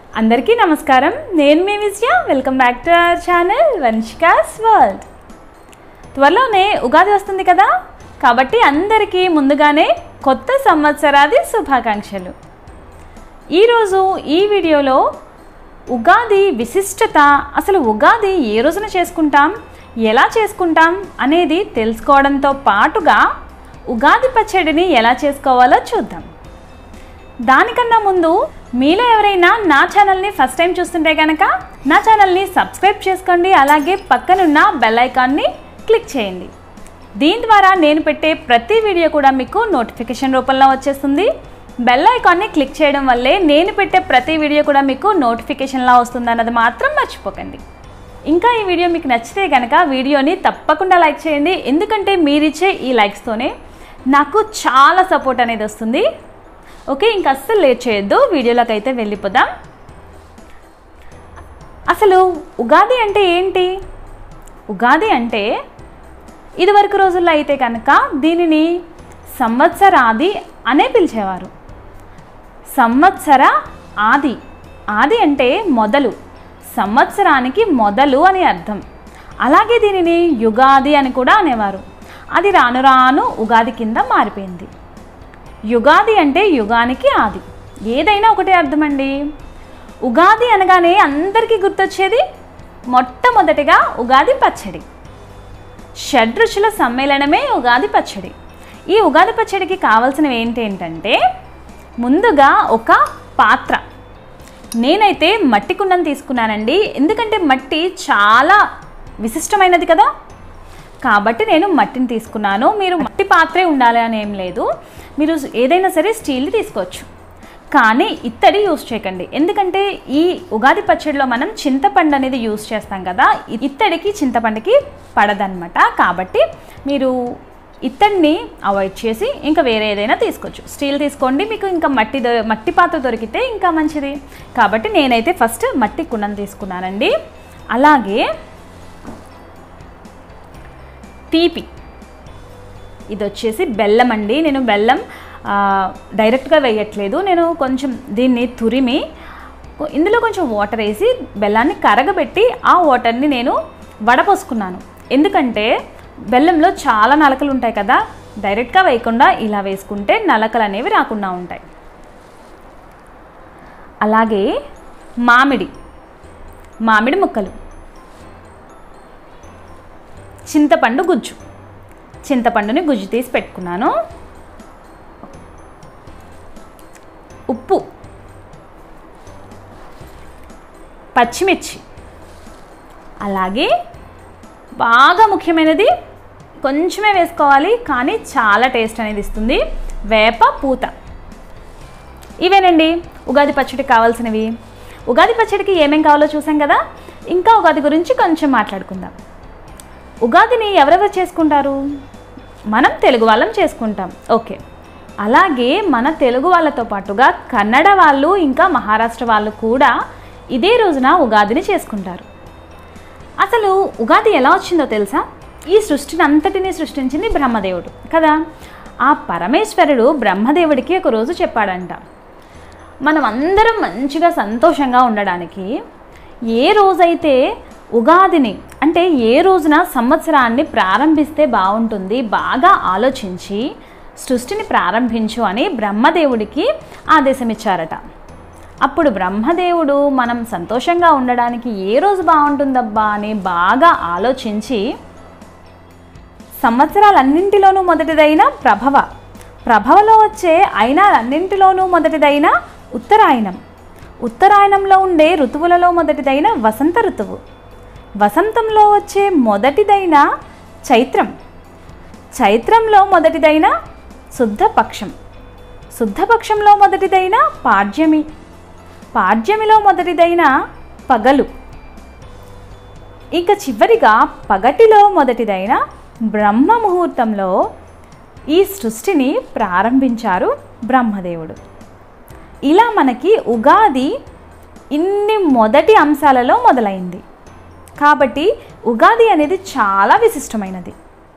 అందరికీ నమస్కారం నేను మీ Vijaya welcome back to our channel Vamshika's world త్వరలోనే ఉగాది వస్తుంది కదా కాబట్టి అందరికీ ముందుగానే కొత్త సంవత్సరాది శుభాకాంక్షలు ఈరోజు ఈ వీడియోలో ఉగాది విశిష్టత అసలు ఉగాది ఏ రోజున చేసుకుంటాం ఎలా చేసుకుంటాం అనేది తెలుసుకోవడంతో పాటుగా ఉగాది పచ్చడిని ఎలా చేసుకోవాలో చూద్దాం దానికన్నా ముందు మీలో ఎవరైనా నా ఛానల్ని ఫస్ట్ టైం చూస్తుంటే కనుక నా ఛానల్ని సబ్స్క్రైబ్ చేసుకోండి అలాగే పక్కనున్న బెల్ ఐకాన్ని క్లిక్ చేయండి దీని ద్వారా నేను పెట్టే ప్రతి వీడియో కూడా మీకు నోటిఫికేషన్ రూపంలో వచ్చేస్తుంది బెల్ ఐకాన్ని క్లిక్ చేయడం వల్లే నేను పెట్టే ప్రతి వీడియో కూడా మీకు నోటిఫికేషన్లా వస్తుంది అన్నది మాత్రం మర్చిపోకండి ఇంకా ఈ వీడియో మీకు నచ్చితే కనుక వీడియోని తప్పకుండా లైక్ చేయండి ఎందుకంటే మీరిచ్చే ఈ లైక్స్తోనే నాకు చాలా సపోర్ట్ అనేది వస్తుంది ఓకే ఇంకా అస్సలు లేట్ చేయొద్దు వీడియోలోకి అయితే వెళ్ళిపోదాం అసలు ఉగాది అంటే ఏంటి ఉగాది అంటే ఇదివరకు రోజుల్లో అయితే కనుక దీనిని సంవత్సరాది అనే పిలిచేవారు సంవత్సర ఆది ఆది అంటే మొదలు సంవత్సరానికి మొదలు అని అర్థం అలాగే దీనిని యుగాది అని కూడా అనేవారు అది రాను రాను ఉగాది కింద మారిపోయింది యుగాది అంటే యుగానికి ఆది ఏదైనా ఒకటే అర్థమండి ఉగాది అనగానే అందరికీ గుర్తొచ్చేది మొట్టమొదటిగా ఉగాది పచ్చడి షడ్రుచుల సమ్మేళనమే ఉగాది పచ్చడి ఈ ఉగాది పచ్చడికి కావాల్సినవి ఏంటి ఏంటంటే ముందుగా ఒక పాత్ర నేనైతే మట్టి కుండను తీసుకున్నానండి ఎందుకంటే మట్టి చాలా విశిష్టమైనది కదా కాబట్టి నేను మట్టిని తీసుకున్నాను మీరు మట్టి పాత్రే ఉండాలి అని ఏం లేదు మీరు ఏదైనా సరే స్టీల్ తీసుకోవచ్చు కానీ ఇత్తడి యూస్ చేయకండి ఎందుకంటే ఈ ఉగాది పచ్చడిలో మనం చింతపండు అనేది యూస్ చేస్తాం కదా ఇత్తడికి చింతపండుకి పడదనమాట కాబట్టి మీరు ఇత్తడిని అవాయిడ్ చేసి ఇంకా వేరే ఏదైనా తీసుకోవచ్చు స్టీల్ తీసుకోండి మీకు ఇంకా మట్టి దొ మట్టి పాత్ర దొరికితే ఇంకా మంచిది కాబట్టి నేనైతే ఫస్ట్ మట్టి కుండను తీసుకున్నానండి అలాగే తీపి ఇది వచ్చేసి బెల్లం అండి నేను బెల్లం ఆ, డైరెక్ట్గా వేయట్లేదు నేను కొంచెం దీన్ని తురిమి ఇందులో కొంచెం వాటర్ వేసి బెల్లాన్ని కరగబెట్టి ఆ వాటర్ని నేను వడపోసుకున్నాను ఎందుకంటే బెల్లంలో చాలా నలకలు ఉంటాయి కదా డైరెక్ట్గా వేయకుండా ఇలా వేసుకుంటే నలకలు అనేవి రాకుండా ఉంటాయి అలాగే మామిడి మామిడి ముక్కలు చింతపండు గుజ్జు చింతపండుని గుజ్జు తీసి పెట్టుకున్నాను ఉప్పు పచ్చిమిర్చి అలాగే బాగా ముఖ్యమైనది కొంచెమే వేసుకోవాలి కానీ చాలా టేస్ట్ అనేది ఇస్తుంది వేప పూత ఇవేనండి ఉగాది పచ్చడికి కావాల్సినవి ఉగాది పచ్చడికి ఏమేం కావాలో చూసాం కదా ఇంకా ఉగాది గురించి కొంచెం మాట్లాడుకుందాం ఉగాదిని ఎవరెవరు చేసుకుంటారు మనం తెలుగు వాళ్ళం చేసుకుంటాం ఓకే అలాగే మన తెలుగు వాళ్ళతో పాటుగా కన్నడ వాళ్ళు ఇంకా మహారాష్ట్ర వాళ్ళు కూడా ఇదే రోజున ఉగాదిని చేసుకుంటారు అసలు ఉగాది ఎలా వచ్చిందో తెలుసా ఈ సృష్టిని అంతటినీ సృష్టించింది బ్రహ్మదేవుడు కదా ఆ పరమేశ్వరుడు బ్రహ్మదేవుడికి ఒక రోజు చెప్పాడంట మనం అందరం మంచిగా సంతోషంగా ఉండడానికి ఏ రోజైతే ఉగాదిని అంటే ఏ రోజున సంవత్సరాన్ని ప్రారంభిస్తే బాగుంటుంది బాగా ఆలోచించి సృష్టిని ప్రారంభించు అని బ్రహ్మదేవుడికి ఆదేశం ఇచ్చారట అప్పుడు బ్రహ్మదేవుడు మనం సంతోషంగా ఉండడానికి ఏ రోజు బాగుంటుందబ్బా అని బాగా ఆలోచించి సంవత్సరాలన్నింటిలోనూ మొదటిదైన ప్రభవ ప్రభవలో వచ్చే అయినాలన్నింటిలోనూ మొదటిదైన ఉత్తరాయణం ఉత్తరాయణంలో ఉండే ఋతువులలో మొదటిదైన వసంత ఋతువు వసంతంలో వచ్చే మొదటిదైన చైత్రం చైత్రంలో మొదటిదైన శుద్ధపక్షం శుద్ధపక్షంలో మొదటిదైన పాడ్యమి పాడ్యమిలో మొదటిదైన పగలు ఇక చివరిగా పగటిలో మొదటిదైన బ్రహ్మ ముహూర్తంలో ఈ సృష్టిని ప్రారంభించారు బ్రహ్మదేవుడు ఇలా మనకి ఉగాది ఇన్ని మొదటి అంశాలలో మొదలైంది కాబట్టి ఉగాది అనేది చాలా విశిష్టమైనది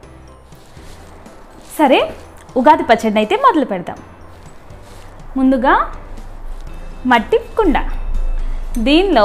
సరే ఉగాది పచ్చడిని అయితే మొదలు పెడదాం ముందుగా మట్టి కుండ దీనిలో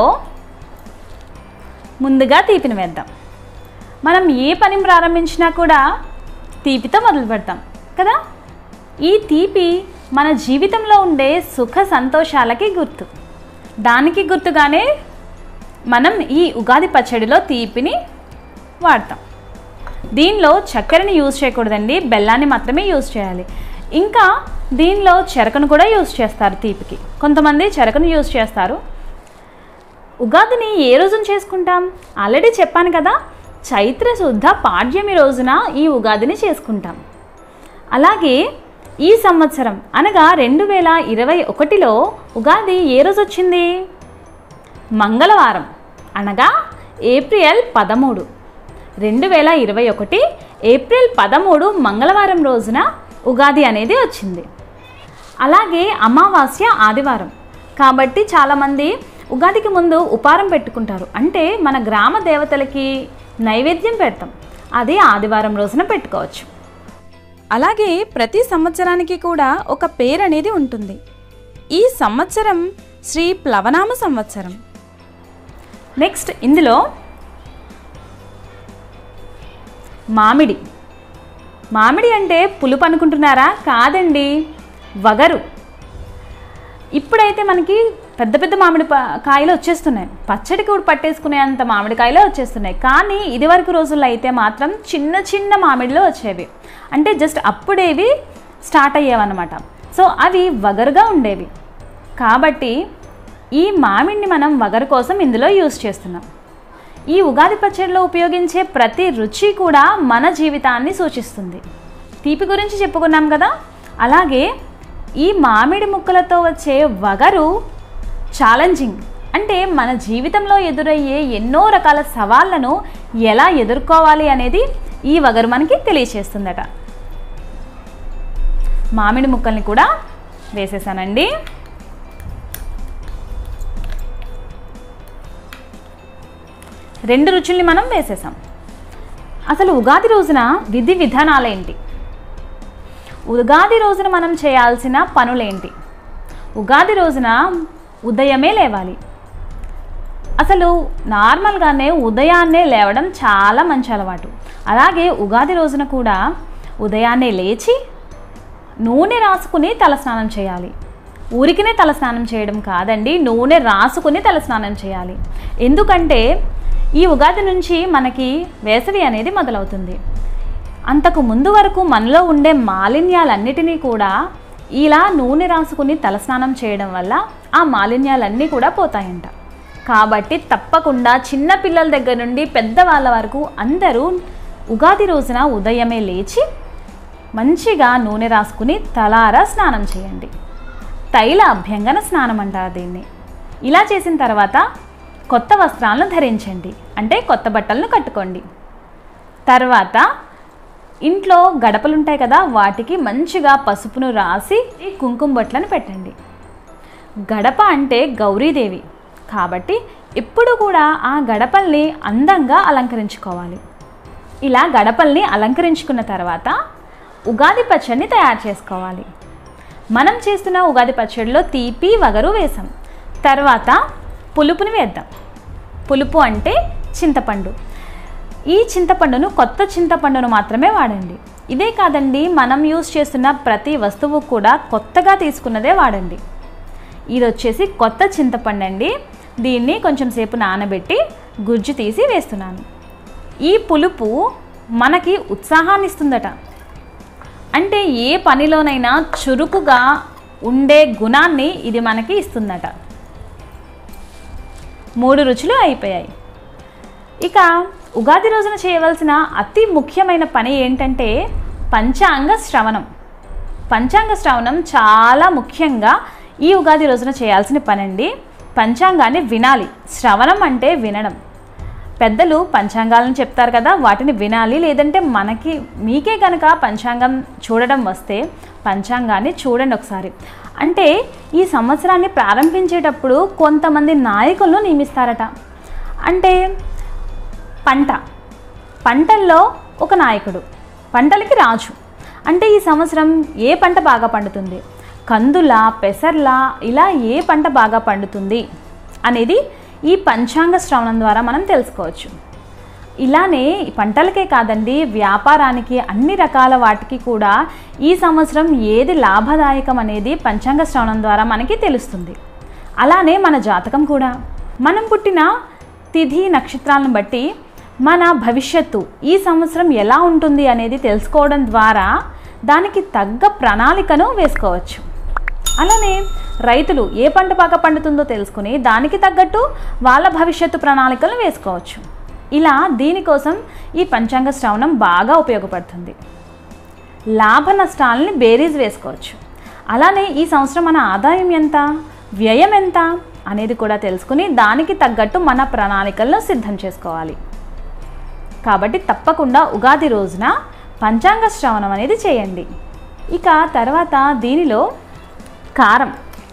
ముందుగా తీపిని వేద్దాం మనం ఏ పని ప్రారంభించినా కూడా తీపితో మొదలు పెడతాం కదా ఈ తీపి మన జీవితంలో ఉండే సుఖ సంతోషాలకి గుర్తు దానికి గుర్తుగానే మనం ఈ ఉగాది పచ్చడిలో తీపిని వాడతాం దీనిలో చక్కెరని యూజ్ చేయకూడదండి బెల్లాన్ని మాత్రమే యూజ్ చేయాలి ఇంకా దీనిలో చెరకను కూడా యూజ్ చేస్తారు తీపికి కొంతమంది చెరకను యూజ్ చేస్తారు ఉగాదిని ఏ రోజున చేసుకుంటాం ఆల్రెడీ చెప్పాను కదా చైత్ర శుద్ధ పాడ్యమి రోజున ఈ ఉగాదిని చేసుకుంటాం అలాగే ఈ సంవత్సరం అనగా రెండు వేల ఇరవై ఒకటిలో ఉగాది ఏ రోజు వచ్చింది మంగళవారం అనగా ఏప్రిల్ పదమూడు రెండు వేల ఇరవై ఒకటి ఏప్రిల్ పదమూడు మంగళవారం రోజున ఉగాది అనేది వచ్చింది అలాగే అమావాస్య ఆదివారం కాబట్టి చాలామంది ఉగాదికి ముందు ఉపారం పెట్టుకుంటారు అంటే మన గ్రామ దేవతలకి నైవేద్యం పెడతాం అది ఆదివారం రోజున పెట్టుకోవచ్చు అలాగే ప్రతి సంవత్సరానికి కూడా ఒక పేరు అనేది ఉంటుంది ఈ సంవత్సరం శ్రీ ప్లవనామ సంవత్సరం నెక్స్ట్ ఇందులో మామిడి మామిడి అంటే పులుపు అనుకుంటున్నారా కాదండి వగరు ఇప్పుడైతే మనకి పెద్ద పెద్ద మామిడి ప- కాయలు వచ్చేస్తున్నాయి పచ్చడికి కూడా పట్టేసుకునేంత మామిడికాయలే వచ్చేస్తున్నాయి కానీ ఇదివరకు రోజుల్లో అయితే మాత్రం చిన్న చిన్న మామిడిలో వచ్చేవి అంటే జస్ట్ అప్పుడేవి స్టార్ట్ అయ్యేవన్నమాట సో అవి వగరుగా ఉండేవి కాబట్టి ఈ మామిడిని మనం వగరు కోసం ఇందులో యూస్ చేస్తున్నాం ఈ ఉగాది పచ్చడిలో ఉపయోగించే ప్రతి రుచి కూడా మన జీవితాన్ని సూచిస్తుంది తీపి గురించి చెప్పుకున్నాం కదా అలాగే ఈ మామిడి ముక్కలతో వచ్చే వగరు ఛాలెంజింగ్ అంటే మన జీవితంలో ఎదురయ్యే ఎన్నో రకాల సవాళ్లను ఎలా ఎదుర్కోవాలి అనేది ఈ వగరు మనకి తెలియచేస్తుందట మామిడి ముక్కల్ని కూడా వేసేసానండి రెండు రుచుల్ని మనం వేసేసాం అసలు ఉగాది రోజున విధి విధానాలేంటి ఉగాది రోజున మనం చేయాల్సిన పనులేంటి ఉగాది రోజున ఉదయమే లేవాలి అసలు నార్మల్గానే ఉదయాన్నే లేవడం చాలా మంచి అలవాటు అలాగే ఉగాది రోజున కూడా ఉదయాన్నే లేచి నూనె రాసుకుని తలస్నానం చేయాలి ఊరికినే తలస్నానం చేయడం కాదండి నూనె రాసుకుని తలస్నానం చేయాలి ఎందుకంటే ఈ ఉగాది నుంచి మనకి వేసవి అనేది మొదలవుతుంది అంతకు ముందు వరకు మనలో ఉండే మాలిన్యాలన్నిటినీ కూడా ఇలా నూనె రాసుకుని తలస్నానం చేయడం వల్ల ఆ మాలిన్యాలన్నీ కూడా పోతాయంట కాబట్టి తప్పకుండా చిన్న పిల్లల దగ్గర నుండి పెద్దవాళ్ళ వరకు అందరూ ఉగాది రోజున ఉదయమే లేచి మంచిగా నూనె రాసుకుని తలారా స్నానం చేయండి తైల అభ్యంగన స్నానం అంటారు దీన్ని ఇలా చేసిన తర్వాత కొత్త వస్త్రాలను ధరించండి అంటే కొత్త బట్టలను కట్టుకోండి తర్వాత ఇంట్లో గడపలు ఉంటాయి కదా వాటికి మంచిగా పసుపును రాసి ఈ కుంకుమ బొట్లను పెట్టండి గడప అంటే గౌరీదేవి కాబట్టి ఎప్పుడు కూడా ఆ గడపల్ని అందంగా అలంకరించుకోవాలి ఇలా గడపల్ని అలంకరించుకున్న తర్వాత ఉగాది పచ్చడిని తయారు చేసుకోవాలి మనం చేస్తున్న ఉగాది పచ్చడిలో తీపి వగరు వేసాం తర్వాత పులుపుని వేద్దాం పులుపు అంటే చింతపండు ఈ చింతపండును కొత్త చింతపండును మాత్రమే వాడండి ఇదే కాదండి మనం యూస్ చేస్తున్న ప్రతి వస్తువు కూడా కొత్తగా తీసుకున్నదే వాడండి ఇది వచ్చేసి కొత్త చింతపండు అండి దీన్ని కొంచెం సేపు నానబెట్టి గుజ్జు తీసి వేస్తున్నాను ఈ పులుపు మనకి ఉత్సాహాన్ని ఇస్తుందట అంటే ఏ పనిలోనైనా చురుకుగా ఉండే గుణాన్ని ఇది మనకి ఇస్తుందట మూడు రుచులు అయిపోయాయి ఇక ఉగాది రోజున చేయవలసిన అతి ముఖ్యమైన పని ఏంటంటే పంచాంగ శ్రవణం పంచాంగ శ్రవణం చాలా ముఖ్యంగా ఈ ఉగాది రోజున చేయాల్సిన పని అండి పంచాంగాన్ని వినాలి శ్రవణం అంటే వినడం పెద్దలు పంచాంగాలను చెప్తారు కదా వాటిని వినాలి లేదంటే మనకి మీకే కనుక పంచాంగం చూడడం వస్తే పంచాంగాన్ని చూడండి ఒకసారి అంటే ఈ సంవత్సరాన్ని ప్రారంభించేటప్పుడు కొంతమంది నాయకులను నియమిస్తారట అంటే పంట పంటల్లో ఒక నాయకుడు పంటలకి రాజు అంటే ఈ సంవత్సరం ఏ పంట బాగా పండుతుంది కందుల పెసర్ల ఇలా ఏ పంట బాగా పండుతుంది అనేది ఈ పంచాంగ శ్రవణం ద్వారా మనం తెలుసుకోవచ్చు ఇలానే ఈ పంటలకే కాదండి వ్యాపారానికి అన్ని రకాల వాటికి కూడా ఈ సంవత్సరం ఏది లాభదాయకం అనేది పంచాంగ శ్రవణం ద్వారా మనకి తెలుస్తుంది అలానే మన జాతకం కూడా మనం పుట్టిన తిథి నక్షత్రాలను బట్టి మన భవిష్యత్తు ఈ సంవత్సరం ఎలా ఉంటుంది అనేది తెలుసుకోవడం ద్వారా దానికి తగ్గ ప్రణాళికను వేసుకోవచ్చు అలానే రైతులు ఏ పంట బాగా పండుతుందో తెలుసుకుని దానికి తగ్గట్టు వాళ్ళ భవిష్యత్తు ప్రణాళికలను వేసుకోవచ్చు ఇలా దీనికోసం ఈ పంచాంగ శ్రవణం బాగా ఉపయోగపడుతుంది లాభ నష్టాలని బేరీజ్ వేసుకోవచ్చు అలానే ఈ సంవత్సరం మన ఆదాయం ఎంత వ్యయం ఎంత అనేది కూడా తెలుసుకుని దానికి తగ్గట్టు మన ప్రణాళికలను సిద్ధం చేసుకోవాలి కాబట్టి తప్పకుండా ఉగాది రోజున పంచాంగ శ్రవణం అనేది చేయండి ఇక తర్వాత దీనిలో కారం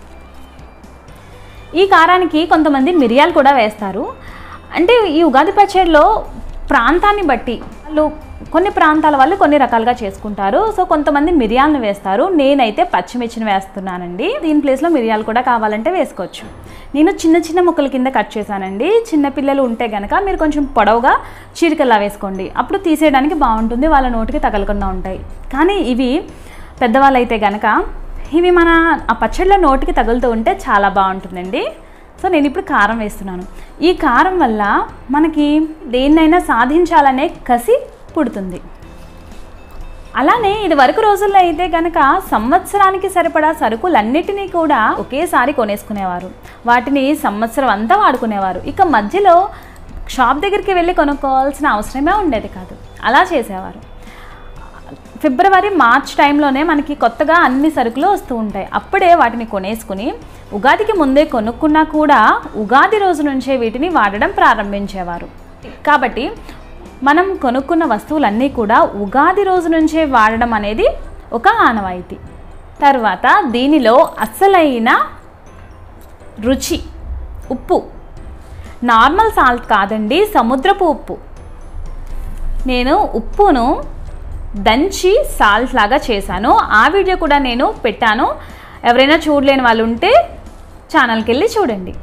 ఈ కారానికి కొంతమంది మిరియాలు కూడా వేస్తారు అంటే ఈ ఉగాది పచ్చడిలో ప్రాంతాన్ని బట్టి వాళ్ళు కొన్ని ప్రాంతాల వాళ్ళు కొన్ని రకాలుగా చేసుకుంటారు సో కొంతమంది మిరియాలను వేస్తారు నేనైతే పచ్చిమిర్చిని వేస్తున్నానండి దీని ప్లేస్లో మిరియాలు కూడా కావాలంటే వేసుకోవచ్చు నేను చిన్న చిన్న ముక్కల కింద కట్ చేశానండి చిన్న పిల్లలు ఉంటే కనుక మీరు కొంచెం పొడవుగా చీరికల్లా వేసుకోండి అప్పుడు తీసేయడానికి బాగుంటుంది వాళ్ళ నోటికి తగలకుండా ఉంటాయి కానీ ఇవి పెద్దవాళ్ళు అయితే కనుక ఇవి మన ఆ పచ్చడిలో నోటికి తగులుతూ ఉంటే చాలా బాగుంటుందండి సో నేను ఇప్పుడు కారం వేస్తున్నాను ఈ కారం వల్ల మనకి దేన్నైనా సాధించాలనే కసి పుడుతుంది అలానే ఇది వరకు రోజుల్లో అయితే కనుక సంవత్సరానికి సరిపడా సరుకులన్నిటినీ కూడా ఒకేసారి కొనేసుకునేవారు వాటిని సంవత్సరం అంతా వాడుకునేవారు ఇక మధ్యలో షాప్ దగ్గరికి వెళ్ళి కొనుక్కోవాల్సిన అవసరమే ఉండేది కాదు అలా చేసేవారు ఫిబ్రవరి మార్చ్ టైంలోనే మనకి కొత్తగా అన్ని సరుకులు వస్తూ ఉంటాయి అప్పుడే వాటిని కొనేసుకుని ఉగాదికి ముందే కొనుక్కున్నా కూడా ఉగాది రోజు నుంచే వీటిని వాడడం ప్రారంభించేవారు కాబట్టి మనం కొనుక్కున్న వస్తువులన్నీ కూడా ఉగాది రోజు నుంచే వాడడం అనేది ఒక ఆనవాయితీ తర్వాత దీనిలో అసలైన రుచి ఉప్పు నార్మల్ సాల్ట్ కాదండి సముద్రపు ఉప్పు నేను ఉప్పును దంచి సాల్ట్ లాగా చేశాను ఆ వీడియో కూడా నేను పెట్టాను ఎవరైనా చూడలేని వాళ్ళు ఉంటే ఛానల్కి వెళ్ళి చూడండి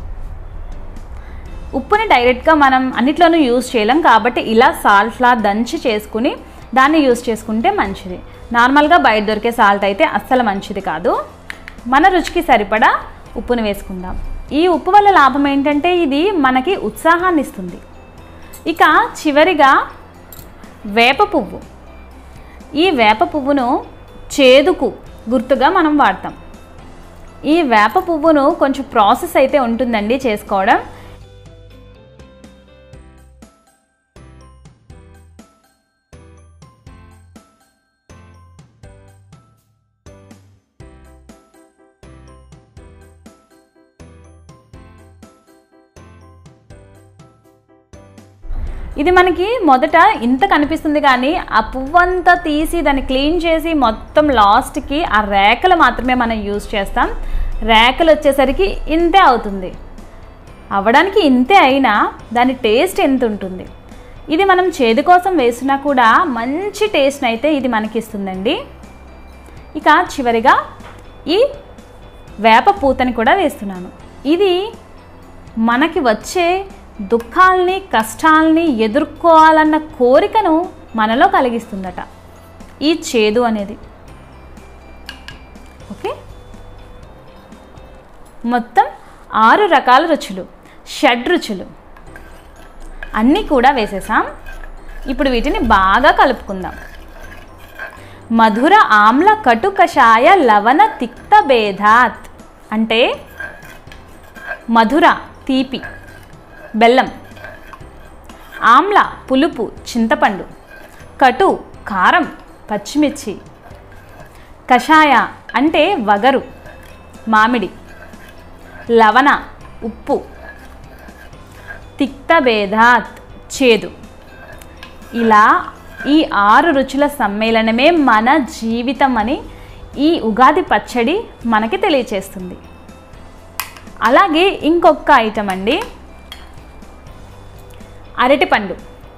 ఉప్పుని డైరెక్ట్గా మనం అన్నిట్లోనూ యూజ్ చేయలేం కాబట్టి ఇలా సాల్ట్లా దంచి చేసుకుని దాన్ని యూజ్ చేసుకుంటే మంచిది నార్మల్గా బయట దొరికే సాల్ట్ అయితే అస్సలు మంచిది కాదు మన రుచికి సరిపడా ఉప్పుని వేసుకుందాం ఈ ఉప్పు వల్ల లాభం ఏంటంటే ఇది మనకి ఉత్సాహాన్ని ఇస్తుంది ఇక చివరిగా వేప పువ్వు ఈ వేప పువ్వును చేదుకు గుర్తుగా మనం వాడతాం ఈ వేప పువ్వును కొంచెం ప్రాసెస్ అయితే ఉంటుందండి చేసుకోవడం ఇది మనకి మొదట ఇంత కనిపిస్తుంది కానీ ఆ పువ్వంతా తీసి దాన్ని క్లీన్ చేసి మొత్తం లాస్ట్కి ఆ రేకలు మాత్రమే మనం యూజ్ చేస్తాం రేకలు వచ్చేసరికి ఇంతే అవుతుంది అవ్వడానికి ఇంతే అయినా దాని టేస్ట్ ఎంత ఉంటుంది ఇది మనం చేదు కోసం వేసినా కూడా మంచి టేస్ట్ అయితే ఇది మనకి ఇస్తుందండి ఇక చివరిగా ఈ వేప పూతని కూడా వేస్తున్నాను ఇది మనకి వచ్చే దుఃఖాల్ని కష్టాల్ని ఎదుర్కోవాలన్న కోరికను మనలో కలిగిస్తుందట ఈ చేదు అనేది ఓకే మొత్తం ఆరు రకాల రుచులు షడ్ రుచులు అన్నీ కూడా వేసేసాం ఇప్పుడు వీటిని బాగా కలుపుకుందాం మధుర ఆమ్ల కటు కషాయ లవణ తిక్త భేదాత్ అంటే మధుర తీపి బెల్లం ఆమ్ల పులుపు చింతపండు కటు కారం పచ్చిమిర్చి కషాయ అంటే వగరు మామిడి లవణ ఉప్పు తిక్తభేదాత్ చేదు ఇలా ఈ ఆరు రుచుల సమ్మేళనమే మన జీవితం అని ఈ ఉగాది పచ్చడి మనకి తెలియచేస్తుంది అలాగే ఇంకొక ఐటమ్ అండి అరటిపండు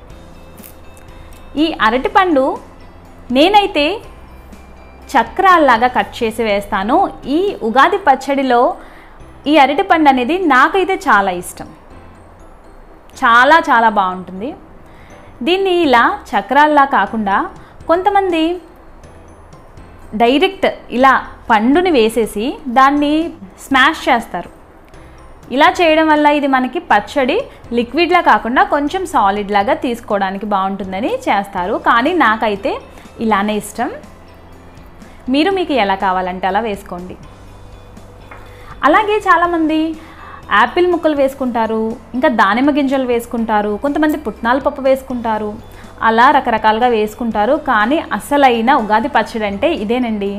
ఈ అరటిపండు నేనైతే చక్రాల్లాగా కట్ చేసి వేస్తాను ఈ ఉగాది పచ్చడిలో ఈ అరటిపండు అనేది నాకైతే చాలా ఇష్టం చాలా చాలా బాగుంటుంది దీన్ని ఇలా చక్రాల్లా కాకుండా కొంతమంది డైరెక్ట్ ఇలా పండుని వేసేసి దాన్ని స్మాష్ చేస్తారు ఇలా చేయడం వల్ల ఇది మనకి పచ్చడి లిక్విడ్లా కాకుండా కొంచెం సాలిడ్ లాగా తీసుకోవడానికి బాగుంటుందని చేస్తారు కానీ నాకైతే ఇలానే ఇష్టం మీరు మీకు ఎలా కావాలంటే అలా వేసుకోండి అలాగే చాలామంది యాపిల్ ముక్కలు వేసుకుంటారు ఇంకా దానిమ్మ గింజలు వేసుకుంటారు కొంతమంది పుట్నాల పప్పు వేసుకుంటారు అలా రకరకాలుగా వేసుకుంటారు కానీ అసలైన ఉగాది పచ్చడి అంటే ఇదేనండి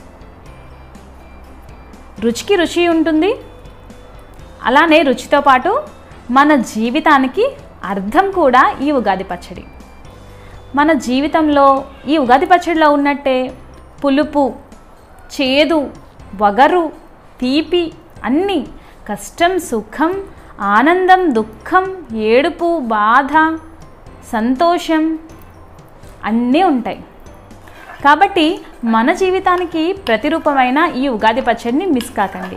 రుచికి రుచి ఉంటుంది అలానే రుచితో పాటు మన జీవితానికి అర్థం కూడా ఈ ఉగాది పచ్చడి మన జీవితంలో ఈ ఉగాది పచ్చడిలో ఉన్నట్టే పులుపు చేదు వగరు తీపి అన్నీ కష్టం సుఖం ఆనందం దుఃఖం ఏడుపు బాధ సంతోషం అన్నీ ఉంటాయి కాబట్టి మన జీవితానికి ప్రతిరూపమైన ఈ ఉగాది పచ్చడిని మిస్ కాకండి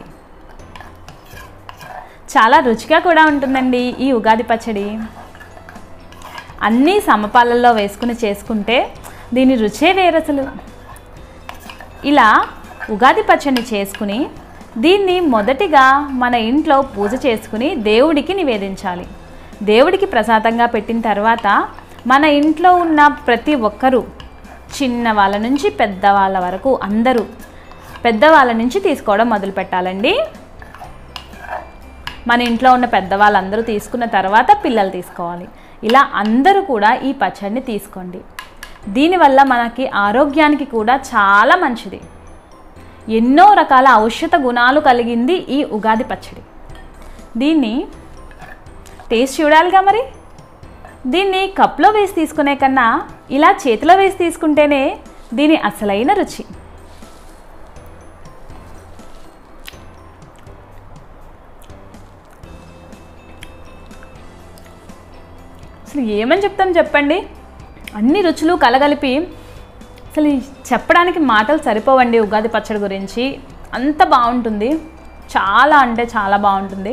చాలా రుచిగా కూడా ఉంటుందండి ఈ ఉగాది పచ్చడి అన్నీ సమపాలల్లో వేసుకుని చేసుకుంటే దీని రుచే వేరసలు ఇలా ఉగాది పచ్చడిని చేసుకుని దీన్ని మొదటిగా మన ఇంట్లో పూజ చేసుకుని దేవుడికి నివేదించాలి దేవుడికి ప్రసాదంగా పెట్టిన తర్వాత మన ఇంట్లో ఉన్న ప్రతి ఒక్కరూ చిన్న వాళ్ళ నుంచి పెద్దవాళ్ళ వరకు అందరూ పెద్దవాళ్ళ నుంచి తీసుకోవడం మొదలు పెట్టాలండి మన ఇంట్లో ఉన్న పెద్దవాళ్ళందరూ తీసుకున్న తర్వాత పిల్లలు తీసుకోవాలి ఇలా అందరూ కూడా ఈ పచ్చడిని తీసుకోండి దీనివల్ల మనకి ఆరోగ్యానికి కూడా చాలా మంచిది ఎన్నో రకాల ఔషధ గుణాలు కలిగింది ఈ ఉగాది పచ్చడి దీన్ని టేస్ట్ చూడాలిగా మరి దీన్ని కప్లో వేసి తీసుకునే కన్నా ఇలా చేతిలో వేసి తీసుకుంటేనే దీని అసలైన రుచి అసలు ఏమని చెప్తాం చెప్పండి అన్ని రుచులు కలగలిపి అసలు ఈ చెప్పడానికి మాటలు సరిపోవండి ఉగాది పచ్చడి గురించి అంత బాగుంటుంది చాలా అంటే చాలా బాగుంటుంది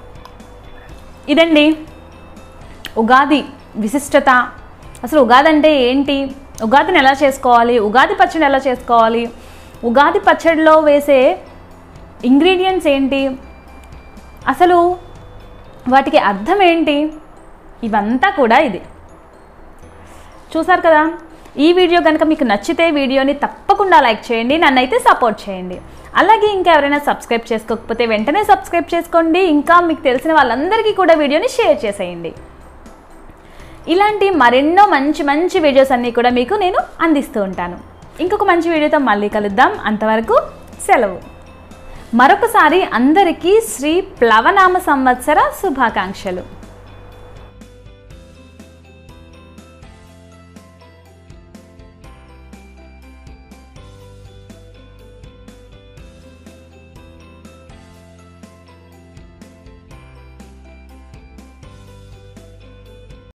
ఇదండి ఉగాది విశిష్టత అసలు ఉగాది అంటే ఏంటి ఉగాదిని ఎలా చేసుకోవాలి ఉగాది పచ్చడి ఎలా చేసుకోవాలి ఉగాది పచ్చడిలో వేసే ఇంగ్రీడియంట్స్ ఏంటి అసలు వాటికి అర్థం ఏంటి ఇవంతా కూడా ఇది చూసారు కదా ఈ వీడియో కనుక మీకు నచ్చితే వీడియోని తప్పకుండా లైక్ చేయండి నన్నైతే సపోర్ట్ చేయండి అలాగే ఇంకా ఎవరైనా సబ్స్క్రైబ్ చేసుకోకపోతే వెంటనే సబ్స్క్రైబ్ చేసుకోండి ఇంకా మీకు తెలిసిన వాళ్ళందరికీ కూడా వీడియోని షేర్ చేసేయండి ఇలాంటి మరెన్నో మంచి మంచి వీడియోస్ అన్నీ కూడా మీకు నేను అందిస్తూ ఉంటాను ఇంకొక మంచి వీడియోతో మళ్ళీ కలుద్దాం అంతవరకు సెలవు మరొకసారి అందరికీ శ్రీ ప్లవనామ సంవత్సర శుభాకాంక్షలు